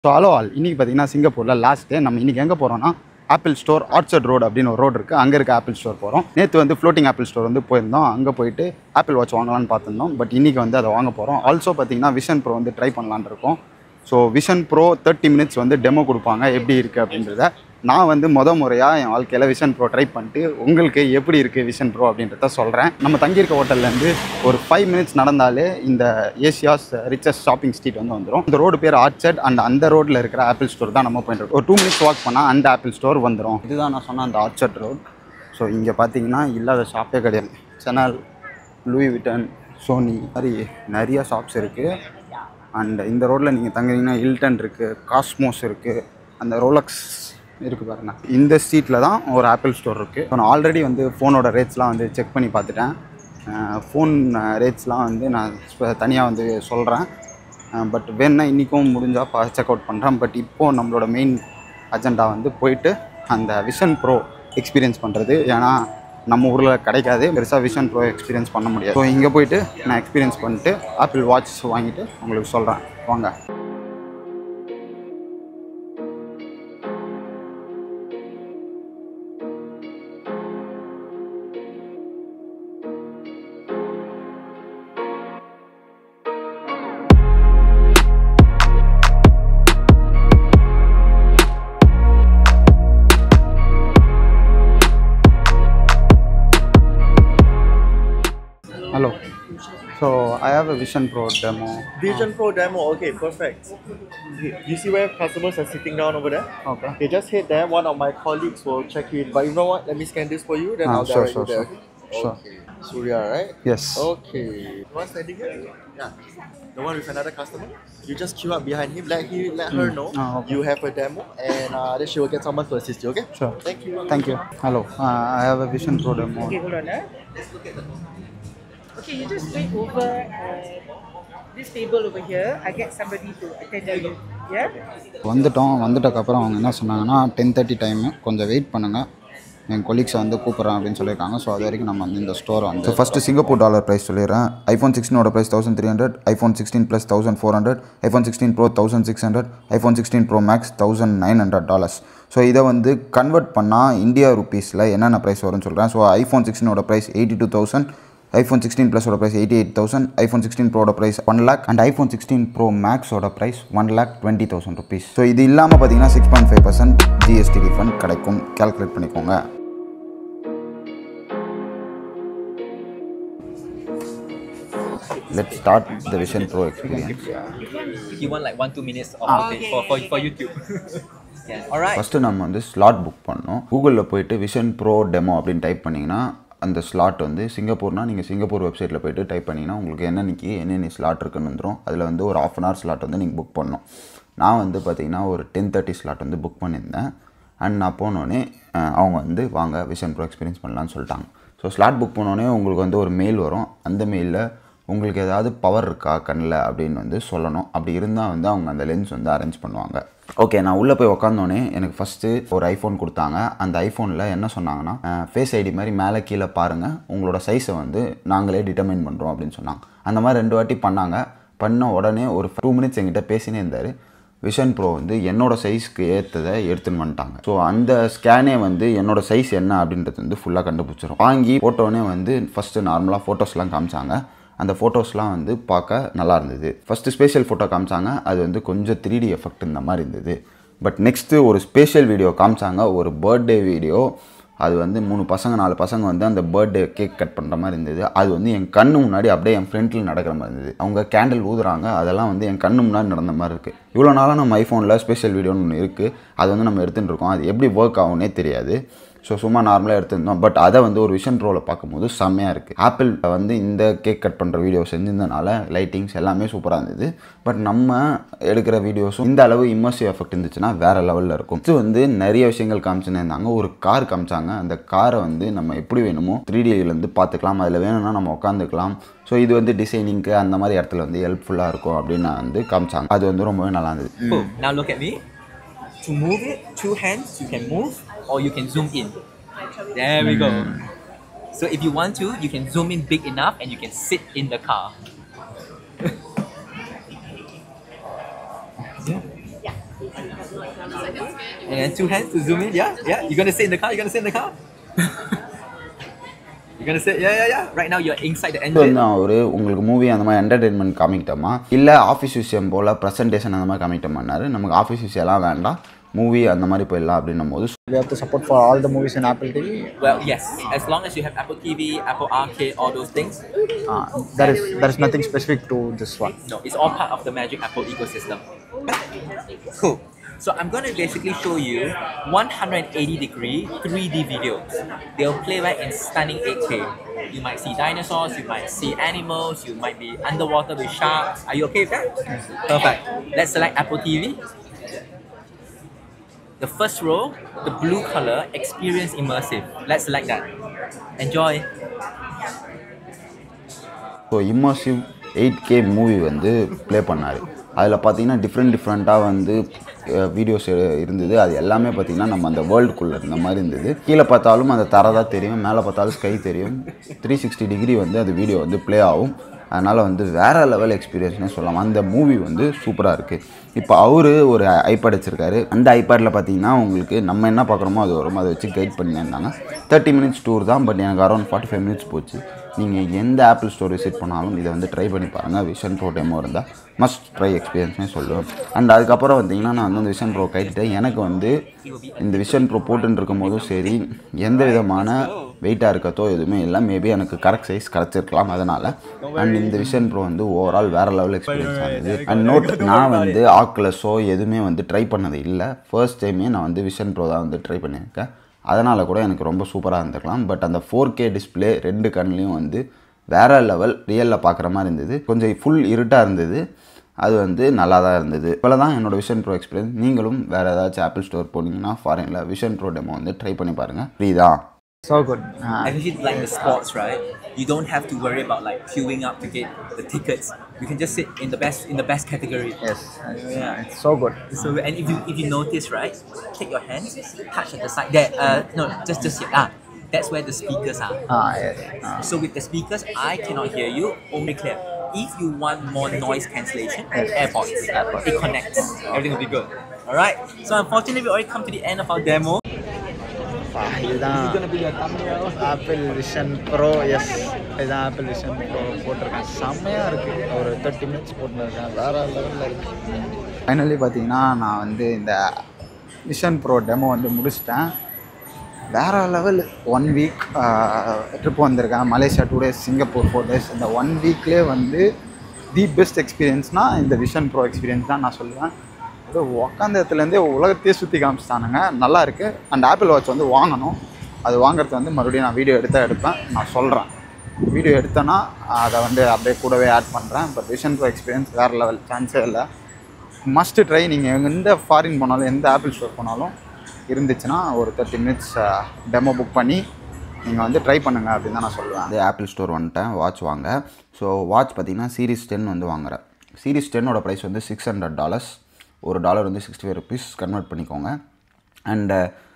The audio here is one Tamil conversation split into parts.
ஸோ ஹலோ ஆல் இன்றைக்கி பார்த்தீங்கன்னா சிங்கப்பூரில் லாஸ்ட் டே நம்ம இன்றைக்கி எங்கே போகிறோம்னா ஆப்பிள் ஸ்டோர் ஆர்ச்சர்ட் ரோடு அப்படின்னு ஒரு ரோடு இருக்குது அங்கே இருக்க ஆப்பிள் ஸ்டோர் போகிறோம் நேற்று வந்து ஃப்ளோட்டிங் ஆப்பிள் ஸ்டோர் வந்து போயிருந்தோம் அங்கே போயிட்டு ஆப்பிள் வாட்ச் வாங்கலாம்னு பார்த்துருந்தோம் பட் இன்றைக்கி வந்து அதை வாங்க போகிறோம் ஆல்சோ பார்த்தீங்கன்னா விஷன் ப்ரோ வந்து ட்ரை பண்ணலான்னு இருக்கோம் so Vision Pro thirty minutes வந்து டெமோ கொடுப்பாங்க எப்படி இருக்குது அப்படின்றத நான் வந்து முத முறையாக என் வாழ்க்கையில் விஷன் ப்ரோ ட்ரை பண்ணிட்டு உங்களுக்கு எப்படி இருக்குது விஷன் ப்ரோ அப்படின்றத சொல்கிறேன் நம்ம தங்கியிருக்க ஹோட்டல்லேருந்து ஒரு ஃபைவ் மினிட்ஸ் நடந்தாலே இந்த ஏசியாஸ் ரிச்சஸ்ட் ஷாப்பிங் ஸ்ட்ரீட் வந்து வந்துடும் இந்த ரோடு பேர் ஆர்ச்சர்ட் அண்ட் அந்த ரோட்டில் இருக்கிற ஆப்பிள் ஸ்டோர் தான் நம்ம போயிட்டு இருக்கோம் ஒரு டூ மினிட்ஸ் வாக் பண்ணால் அந்த ஆப்பிள் ஸ்டோர் வந்துடும் இதுதான் நான் சொன்ன அந்த ஆர்ச்சர்ட் ரோட் ஸோ இங்கே பார்த்தீங்கன்னா இல்லாத ஷாப்பே கிடையாது செனல் லூயி விட்டன் சோனி மாதிரி நிறைய ஷாப்ஸ் இருக்குது அண்ட் இந்த ரோட்டில் நீங்கள் தங்குறீங்கன்னா ஹில்டன் இருக்குது காஸ்மோஸ் இருக்குது அந்த ரோலக்ஸ் இருக்குது பாருங்க இந்த ஸ்ட்ரீட்டில் தான் ஒரு ஆப்பிள் ஸ்டோர் இருக்குது நான் ஆல்ரெடி வந்து ஃபோனோட ரேட்ஸ்லாம் வந்து செக் பண்ணி பார்த்துட்டேன் ஃபோன் ரேட்ஸ்லாம் வந்து நான் தனியாக வந்து சொல்கிறேன் பட் வேணா இன்றைக்கும் முடிஞ்சால் பா செக் அவுட் பண்ணுறேன் பட் இப்போது நம்மளோட மெயின் அஜெண்டா வந்து போயிட்டு அந்த விஷன் ப்ரோ எக்ஸ்பீரியன்ஸ் பண்ணுறது ஏன்னா நம்ம ஊரில் கிடைக்காது பெருசாக விஷன் ப்ரோ எக்ஸ்பீரியன்ஸ் பண்ண முடியாது ஸோ இங்கே போயிட்டு நான் எக்ஸ்பீரியன்ஸ் பண்ணிட்டு ஆப்பிள் வாட்ச் வாங்கிட்டு உங்களுக்கு சொல்கிறேன் வாங்க Hello. So I have a Vision Pro demo. Vision Pro demo, okay, perfect. You you see where customers are sitting down over there? Okay. Okay, just hit there. One of my colleagues will check you in. But you know what? Let me scan this for you, then Ah, I'll sure, direct sure, you there. sure. Sure. Okay. Surya, right? Yes. Okay. One standing here? Yeah. The one with another customer? You just queue up behind him, let he let her know Ah, okay. you have a demo and uh, then she will get someone to assist you, okay? Sure. Thank you. Thank you. Hello. Uh, I have a Vision Pro demo. Okay, hold on. Eh? Okay, you just wait over uh, this table over here. I get somebody to attend to you. Yeah? வந்துட்டோம் வந்துட்டக்கப்புறம் அவங்க என்ன சொன்னாங்கன்னா டென் தேர்ட்டி டைமு கொஞ்சம் வெயிட் பண்ணுங்கள் என் கொலீக்ஸை வந்து கூப்பிட்றேன் அப்படின்னு சொல்லியிருக்காங்க ஸோ அது வரைக்கும் நம்ம வந்து இந்த ஸ்டோர் வந்து so first Singapore dollar price சொல்லிடுறேன் ஐஃபோன் சிக்ஸ்டீனோட price thousand three hundred iPhone sixteen plus thousand four hundred iPhone sixteen pro thousand six hundred iPhone sixteen pro max thousand nine hundred dollars so இதை வந்து கன்வெர்ட் பண்ணால் இந்தியா ருபீஸில் என்னென்ன ப்ரைஸ் வரும்னு சொல்கிறேன் ஸோ ஐஃபோன் சிக்ஸ்டீனோட price eighty two thousand iPhone sixteen ப்ளஸோட price eighty eight thousand iPhone sixteen ப்ரோட price one lakh and iPhone sixteen pro மேக்ஸோட price one lakh twenty thousand rupees so இது இல்லாமல் பார்த்தீங்கன்னா six point five percent GST refund கிடைக்கும் கேல்குலேட் பண்ணிக்கோங்க let start the Vision Pro experience If you want like one two minutes of footage for, for for YouTube. yeah. All right. First நம்ம வந்து ஸ்லாட் புக் பண்ணோம் கூகுளில் போயிட்டு விஷன் ப்ரோ டெமோ அப்படின்னு டைப் பண்ணிங்கன்னா அந்த ஸ்லாட் வந்து சிங்கப்பூர்னா நீங்கள் சிங்கப்பூர் வெப்சைட்டில் போயிட்டு டைப் பண்ணிங்கன்னா உங்களுக்கு என்னன்னைக்கு என்னென்ன ஸ்லாட் இருக்குன்னு வந்துடும் அதில் வந்து ஒரு ஆஃப் அன் ஹவர் ஸ்லாட் வந்து நீங்கள் புக் பண்ணணும் நான் வந்து பார்த்தீங்கன்னா ஒரு டென் தேர்ட்டி ஸ்லாட் வந்து புக் பண்ணியிருந்தேன் அண்ட் நான் போனோடனே அஹ், அவங்க வந்து வாங்க விஷன் ப்ரோ எக்ஸ்பீரியன்ஸ் பண்ணலான்னு சொல்லிட்டாங்க ஸோ ஸ்லாட் புக் பண்ணோடனே உங்களுக்கு வந்து ஒரு மெயில் வரும் அந்த மெயிலில் உங்களுக்கு ஏதாவது பவர் இருக்கா கண்ணில் அப்படின்னு வந்து சொல்லணும் அப்படி இருந்தால் வந்து அவங்க அந்த லென்ஸ் வந்து அரேஞ்ச் பண்ணுவாங்க ஓகே நான் உள்ளே போய் உக்காந்தோடனே எனக்கு ஃபஸ்ட்டு ஒரு ஐஃபோன் கொடுத்தாங்க அந்த ஐஃபோனில் என்ன சொன்னாங்கன்னா ஃபேஸ் ஐடி மாதிரி மேலே கீழே பாருங்கள் உங்களோட சைஸை வந்து நாங்களே டிட்டர்மைன் பண்ணுறோம் அப்படின்னு சொன்னாங்க அந்த மாதிரி ரெண்டு வாட்டி பண்ணாங்க பண்ண உடனே ஒரு டூ மினிட்ஸ் என்கிட்ட பேசினே இருந்தார் விஷன் ப்ரோ வந்து என்னோட சைஸ்க்கு ஏற்றதை எடுத்துன்னு வந்துட்டாங்க ஸோ அந்த ஸ்கேனே வந்து என்னோட சைஸ் என்ன அப்படின்றது வந்து ஃபுல்லாக கண்டுபிடிச்சிரும் வாங்கி போட்டோடனே வந்து ஃபஸ்ட்டு நார்மலாக ஃபோட்டோஸ்லாம் காமிச்சாங்க அந்த ஃபோட்டோஸ்லாம் வந்து பார்க்க நல்லா இருந்தது ஃபஸ்ட்டு ஸ்பேஷியல் ஃபோட்டோ காமிச்சாங்க அது வந்து கொஞ்சம் த்ரீ டி எஃபெக்ட் இந்த மாதிரி இருந்தது பட் நெக்ஸ்ட்டு ஒரு ஸ்பெஷல் வீடியோ காமிச்சாங்க ஒரு பர்த்டே வீடியோ அது வந்து மூணு பசங்க நாலு பசங்க வந்து அந்த பர்த்டே கேக் கட் பண்ணுற மாதிரி இருந்தது அது வந்து என் கண்ணு முன்னாடி அப்படியே என் ஃப்ரெண்டில் நடக்கிற மாதிரி இருந்தது அவங்க கேண்டில் ஊதுறாங்க அதெல்லாம் வந்து என் கண்ணு முன்னாடி நடந்த மாதிரி இருக்குது இவ்வளோ நாளாக நம்ம ஐஃபோனில் ஸ்பெஷல் வீடியோன்னு ஒன்று இருக்குது அது வந்து நம்ம எடுத்துகிட்டு இருக்கோம் அது எப்படி ஒர்க் ஆகும்னே தெரியாது ஸோ சும்மா நார்மலாக எடுத்திருந்தோம் பட் அதை வந்து ஒரு விஷன் ரோவில் பார்க்கும்போது செம்மையாக இருக்குது ஆப்பிள் வந்து இந்த கேக் கட் பண்ணுற வீடியோ செஞ்சிருந்தனால லைட்டிங்ஸ் எல்லாமே சூப்பராக இருந்தது பட் நம்ம எடுக்கிற வீடியோஸும் இந்த அளவு இம்மர்சிவ் எஃபெக்ட் இருந்துச்சுன்னா வேறு லெவலில் இருக்கும் இது வந்து நிறைய விஷயங்கள் காமிச்சுன்னு இருந்தாங்க ஒரு கார் காமிச்சாங்க அந்த காரை வந்து நம்ம எப்படி வேணுமோ த்ரீ டிலேருந்து பார்த்துக்கலாம் அதில் வேணும்னா நம்ம உட்காந்துக்கலாம் ஸோ இது வந்து டிசைனிங்க்கு அந்த மாதிரி இடத்துல வந்து ஹெல்ப்ஃபுல்லாக இருக்கும் அப்படின்னு நான் வந்து காமிச்ாங்க அது வந்து ரொம்பவே நல்லா இருந்தது Boom. Now look at me. To move it, two hands you can move or you can zoom in. There we go. So if you want to, you can zoom in big enough and you can sit in the car. And two hands to zoom in. Yeah, yeah. You're gonna sit in the car. You're gonna sit in the car. you're gonna sit. Yeah, yeah, yeah. Right now you're inside the இது engine. வந்து அவர் உங்களுக்கு மூவி அந்த மாதிரி என்டர்டெயின்மெண்ட் காமிக்கிட்டோமா இல்லை ஆஃபீஸ் விஷயம் போல் ப்ரெசன்டேஷன் அந்த மாதிரி காமிக்கிட்டோமான்னாரு நமக்கு ஆஃபீஸ் விஷயம்லாம் வேண்டாம் மூவி அந்த மாதிரி போயிடலாம் அப்படின்னும் போது We have to support for all the movies in Apple TV. Well, yes. As long as you have Apple TV, Apple Arcade, all those things. Uh, there is there is nothing specific to this one. No, it's all part of the Magic Apple ecosystem. Cool. So I'm going to basically show you 180 degree 3D videos. They'll play back in stunning 8K. You might see dinosaurs, you might see animals, you might be underwater with sharks. Are you okay with that? Perfect. Let's select Apple TV. The first row, the blue color, experience immersive. Let's select that. Enjoy. So immersive eight K movie வந்து ப்ளே பண்ணார் அதில் பார்த்தீங்கன்னா டிஃப்ரெண்ட் டிஃப்ரெண்ட்டாக வந்து வீடியோஸ் இருந்தது அது எல்லாமே பார்த்தீங்கன்னா நம்ம அந்த வேர்ல்டுக்குள்ளே இருந்த மாதிரி இருந்தது கீழே பார்த்தாலும் அந்த தரை தான் தெரியும் மேலே பார்த்தாலும் ஸ்கை தெரியும் த்ரீ சிக்ஸ்டி டிகிரி வந்து அந்த வீடியோ வந்து ப்ளே ஆகும் அதனால் வந்து வேறு லெவல் எக்ஸ்பீரியன்ஸ்னே சொல்லலாம் அந்த மூவி வந்து சூப்பராக இருக்குது இப்போ அவர் ஒரு ஐபேட் வச்சுருக்காரு அந்த ஐபேடில் பார்த்தீங்கன்னா உங்களுக்கு நம்ம என்ன பார்க்குறோமோ அது வரும் அதை வச்சு கைட் பண்ணியிருந்தாங்க தேர்ட்டி மினிட்ஸ் டூர் தான் பட் எனக்கு அரௌண்ட் ஃபார்ட்டி ஃபைவ் மினிட்ஸ் போச்சு நீங்கள் எந்த ஆப்பிள் ஸ்டோர் விசிட் பண்ணாலும் இதை வந்து ட்ரை பண்ணி பாருங்கள் விஷன் ப்ரோ டெமோ இருந்தால் மஸ்ட் ட்ரை எக்ஸ்பீரியன்ஸ்னே சொல்லுவேன் அண்ட் அதுக்கப்புறம் பார்த்தீங்கன்னா நான் வந்து அந்த விஷன் ப்ரோ கைட்டேன் எனக்கு வந்து இந்த விஷன் ப்ரோ போட்டுன்னு இருக்கும் போதும் சரி எந்த விதமான வெயிட்டாக இருக்கத்தோ எதுவுமே இல்லை மேபி எனக்கு கரெக்ட் சைஸ் கிடச்சிருக்கலாம் அதனால் அண்ட் இந்த விஷன் ப்ரோ வந்து ஓவரால் வேறு லெவல் எக்ஸ்பீரியன்ஸ் ஆகுது அண்ட் நோட் நான் வந்து ஆக்குலஸோ எதுவுமே வந்து ட்ரை பண்ணது இல்லை ஃபர்ஸ்ட் டைமே நான் வந்து விஷன் ப்ரோ தான் வந்து ட்ரை பண்ணியிருக்கேன் அதனால் கூட எனக்கு ரொம்ப சூப்பராக இருந்திருக்கலாம் பட் அந்த ஃபோர் கே டிஸ்பிளே ரெண்டு கண்லேயும் வந்து வேற லெவல் ரியலில் பார்க்குற மாதிரி இருந்தது கொஞ்சம் ஃபுல் இருட்டாக இருந்தது அது வந்து நல்லா தான் இருந்தது இவ்வளோ தான் என்னோட விஷன் ப்ரோ எக்ஸ்பீரியன்ஸ் நீங்களும் வேறு ஏதாச்சும் ஆப்பிள் ஸ்டோர் போனீங்கன்னா ஃபாரினில் விஷன் ப்ரோ டெமோ வந்து ட்ரை பண்ணி பாருங்கள் ஃப்ரீ தான் So good. Uh, Especially like the sports, right? You don't have to worry about like queuing up to get the tickets. You can just sit in the best in the best category. yes, yeah, it's so good. So and if you if you notice, right, take your hands, touch at the side. There, uh, no, just just here. Ah, that's where the speakers are. Ah, yes. Ah. So with the speakers, I cannot hear you. Only clear. If you want more noise cancellation, AirPods. It connects. Everything will be good. All right. So unfortunately, we already come to the end of our demo. Ah, இதுதான் ஆப்பிள் விஷன் ப்ரோ எஸ் இதுதான் ஆப்பிள் விஷன் ப்ரோ போட்டிருக்கேன் செம்மையாக இருக்குது ஒரு தேர்ட்டி மினிட்ஸ் போட்டுருக்கேன் வேறு லெவலில் இருக்குது ஃபைனலி பார்த்தீங்கன்னா நான் வந்து இந்த விஷன் ப்ரோ டெமோ வந்து முடிச்சிட்டேன் வேறு லெவல் ஒன் வீக் ட்ரிப் வந்திருக்கேன் Malaysia two days Singapore four days இந்த ஒன் வீக்லேயே வந்து தி பெஸ்ட் எக்ஸ்பீரியன்ஸ்னால் இந்த விஷன் ப்ரோ எக்ஸ்பீரியன்ஸ் தான் நான் சொல்லுவேன் அது உக்காந்த இடத்துலேருந்தே உலகத்தையே சுற்றி காமிச்சிட்டானுங்க நல்லா இருக்குது அண்ட் ஆப்பிள் வாட்ச் வந்து வாங்கணும் அது வாங்குறது வந்து மறுபடியும் நான் வீடியோ எடுத்தால் எடுப்பேன் நான் சொல்கிறேன் வீடியோ எடுத்தேன்னா அதை வந்து அப்படியே கூடவே ஆட் பண்ணுறேன் பட் விஷன் ப்ரோ எக்ஸ்பீரியன்ஸ் வேறு லெவல் சான்ஸே இல்லை மஸ்ட்டு ட்ரை நீங்கள் எந்த ஃபாரின் போனாலும் எந்த ஆப்பிள் ஸ்டோர் போனாலும் இருந்துச்சுன்னா ஒரு தேர்ட்டி மினிட்ஸ் டெமோ புக் பண்ணி நீங்கள் வந்து ட்ரை பண்ணுங்க அப்படின்னு தான் நான் சொல்லுவேன் அது ஆப்பிள் ஸ்டோர் வந்துட்டேன் வாட்ச் வாங்க ஸோ வாட்ச் பார்த்தீங்கன்னா சீரிஸ் டென் வந்து வாங்குறேன் சீரிஸ் டென்னோட ப்ரைஸ் வந்து சிக்ஸ் ஹண்ட்ரட் டாலர்ஸ் ஒரு டாலர் வந்து சிக்ஸ்டி ஃபைவ் ருபீஸ் கன்வெர்ட் பண்ணிக்கோங்க அண்டு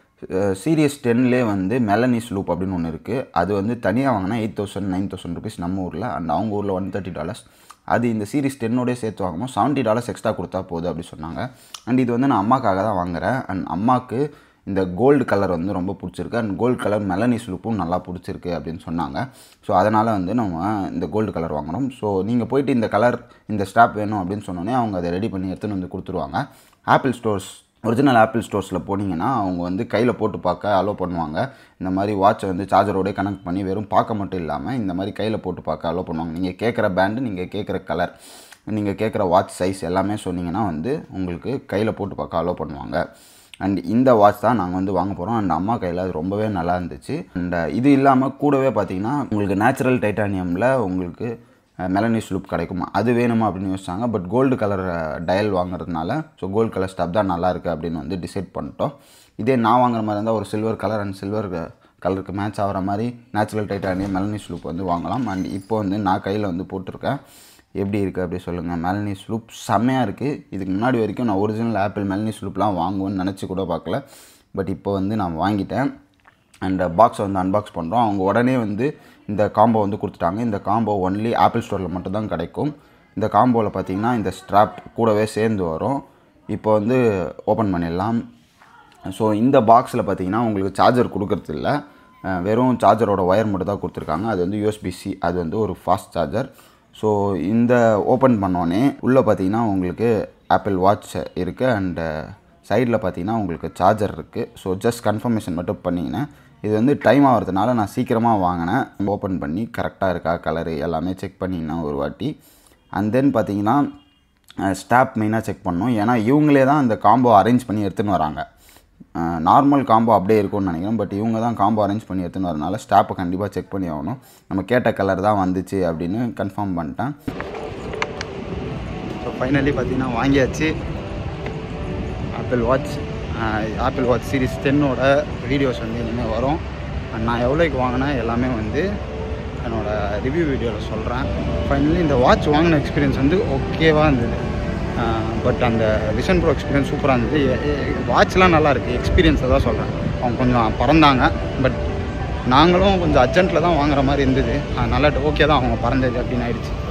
சீரியஸ் டென்லே வந்து மெலனிஸ் லூப் அப்படின்னு ஒன்று இருக்குது அது வந்து தனியாக வாங்கினா eight thousand nine thousand rupees நம்ம ஊரில் அண்ட் அவங்க ஊரில் ஒன் தேர்ட்டி டாலர்ஸ் அது இந்த சீரிஸ் டென்னோடய சேர்த்து வாங்கும்போது செவன்ட்டி டாலர்ஸ் எக்ஸ்ட்ரா கொடுத்தா போதும் அப்படி சொன்னாங்க அண்ட் இது வந்து நான் அம்மாக்காக தான் வாங்குறேன் அண்ட் அம்மாவுக்கு இந்த கோல்டு கலர் வந்து ரொம்ப பிடிச்சிருக்கு அண்ட் கோல்டு கலர் மெலனிஸ் லுப்பும் நல்லா பிடிச்சிருக்கு அப்படின்னு சொன்னாங்க ஸோ அதனால் வந்து நம்ம இந்த கோல்டு கலர் வாங்குறோம் ஸோ நீங்கள் போயிட்டு இந்த கலர் இந்த ஸ்ட்ராப் வேணும் அப்படின்னு சொன்னோன்னே அவங்க அதை ரெடி பண்ணி எடுத்துன்னு வந்து கொடுத்துருவாங்க ஆப்பிள் ஸ்டோர்ஸ் ஒரிஜினல் ஆப்பிள் ஸ்டோர்ஸில் போனீங்கன்னா அவங்க வந்து கையில் போட்டு பார்க்க அலோவ் பண்ணுவாங்க இந்த மாதிரி வாட்சை வந்து சார்ஜரோட கனெக்ட் பண்ணி வெறும் பார்க்க மட்டும் இல்லாமல் இந்த மாதிரி கையில் போட்டு பார்க்க அலோவ் பண்ணுவாங்க நீங்கள் கேட்குற பேண்டு நீங்கள் கேட்குற கலர் நீங்கள் கேட்குற வாட்ச் சைஸ் எல்லாமே சொன்னீங்கன்னா வந்து உங்களுக்கு கையில் போட்டு பார்க்க அலோவ் பண்ணுவாங்க அண்ட் இந்த வாட்ச் தான் நாங்கள் வந்து வாங்க போகிறோம் அண்ட் அம்மா கையில் அது ரொம்பவே நல்லா இருந்துச்சு அண்ட் இது இல்லாமல் கூடவே பார்த்தீங்கன்னா உங்களுக்கு நேச்சுரல் டைட்டானியமில் உங்களுக்கு மெலனிஸ் லுப் கிடைக்கும் அது வேணுமா அப்படின்னு யோசிச்சாங்க பட் கோல்டு கலர் டயல் வாங்குறதுனால ஸோ கோல்டு கலர் ஸ்டப் தான் நல்லா இருக்குது அப்படின்னு வந்து டிசைட் பண்ணிட்டோம் இதே நான் வாங்குற மாதிரி இருந்தால் ஒரு சில்வர் கலர் அண்ட் சில்வர் கலருக்கு மேட்ச் ஆகிற மாதிரி நேச்சுரல் டைட்டானியம் மெலனிஸ் லுப் வந்து வாங்கலாம் அண்ட் இப்போ வந்து நான் கையில் வந்து போட்டிருக்கேன் எப்படி இருக்குது அப்படி சொல்லுங்கள் மெலனிஸ் லூப் செம்மையாக இருக்குது இதுக்கு முன்னாடி வரைக்கும் நான் ஒரிஜினல் ஆப்பிள் மெலனிஸ் லூப்லாம் வாங்குவேன்னு நினச்சி கூட பார்க்கல பட் இப்போ வந்து நான் வாங்கிட்டேன் அண்ட் பாக்ஸை வந்து அன்பாக்ஸ் பண்ணுறோம் அவங்க உடனே வந்து இந்த காம்போ வந்து கொடுத்துட்டாங்க இந்த காம்போ ஒன்லி ஆப்பிள் ஸ்டோரில் மட்டும்தான் கிடைக்கும் இந்த காம்போவில் பார்த்தீங்கன்னா இந்த ஸ்ட்ராப் கூடவே சேர்ந்து வரும் இப்போ வந்து ஓப்பன் பண்ணிடலாம் ஸோ இந்த பாக்ஸில் பார்த்தீங்கன்னா உங்களுக்கு சார்ஜர் கொடுக்கறது இல்ல அஹ் வெறும் சார்ஜரோட ஒயர் மட்டும் தான் கொடுத்துருக்காங்க அது வந்து யூஎஸ்பிசி அது வந்து ஒரு ஃபாஸ்ட் சார்ஜர் ஸோ இந்த ஓப்பன் பண்ணோடனே உள்ளே பார்த்தீங்கன்னா உங்களுக்கு ஆப்பிள் வாட்ச் இருக்குது அண்டு சைடில் பார்த்தீங்கன்னா உங்களுக்கு சார்ஜர் இருக்குது ஸோ ஜஸ்ட் கன்ஃபர்மேஷன் மட்டும் பண்ணிங்கன்னா இது வந்து டைம் ஆகிறதுனால நான் சீக்கிரமாக வாங்கினேன் ஓப்பன் பண்ணி கரெக்டாக இருக்கா கலரு எல்லாமே செக் பண்ணிங்கன்னா ஒரு வாட்டி அண்ட் தென் பார்த்தீங்கன்னா ஸ்டாப் மெயினாக செக் பண்ணணும் ஏன்னா இவங்களே தான் இந்த காம்போ அரேஞ்ச் பண்ணி எடுத்துன்னு வராங்க நார்மல் காம்போ அப்படியே இருக்கும்னு நினைக்கிறேன் பட் இவங்க தான் காம்போ அரேஞ்ச் பண்ணி எடுத்துன்னு வரனால ஸ்டாப்பை கண்டிப்பாக செக் பண்ணி ஆகணும் நம்ம கேட்ட கலர் தான் வந்துச்சு அப்படின்னு கன்ஃபார்ம் பண்ணிட்டேன் ஸோ ஃபைனலி பார்த்தீங்கன்னா வாங்கியாச்சு Apple watch Apple watch series டென்னோட வீடியோஸ் வந்து இனிமேல் வரும் And நான் எவ்வளோக்கு வாங்கினேன் எல்லாமே வந்து என்னோடய ரிவ்யூ வீடியோவில் சொல்கிறேன் ஃபைனலி இந்த வாட்ச் வாங்கின எக்ஸ்பீரியன்ஸ் வந்து ஓகேவாக இருந்தது பட் அந்த விஷன் ப்ரோ எக்ஸ்பீரியன்ஸ் சூப்பராக இருந்தது வாட்ச்லாம் நல்லா இருக்குது எக்ஸ்பீரியன்ஸை தான் சொல்கிறேன் அவங்க கொஞ்சம் பறந்தாங்க பட் நாங்களும் கொஞ்சம் அர்ஜென்ட்டில் தான் வாங்குற மாதிரி இருந்தது அதனால் ஓகே தான் அவங்க பறந்தது அப்படின்னு ஆயிடுச்சு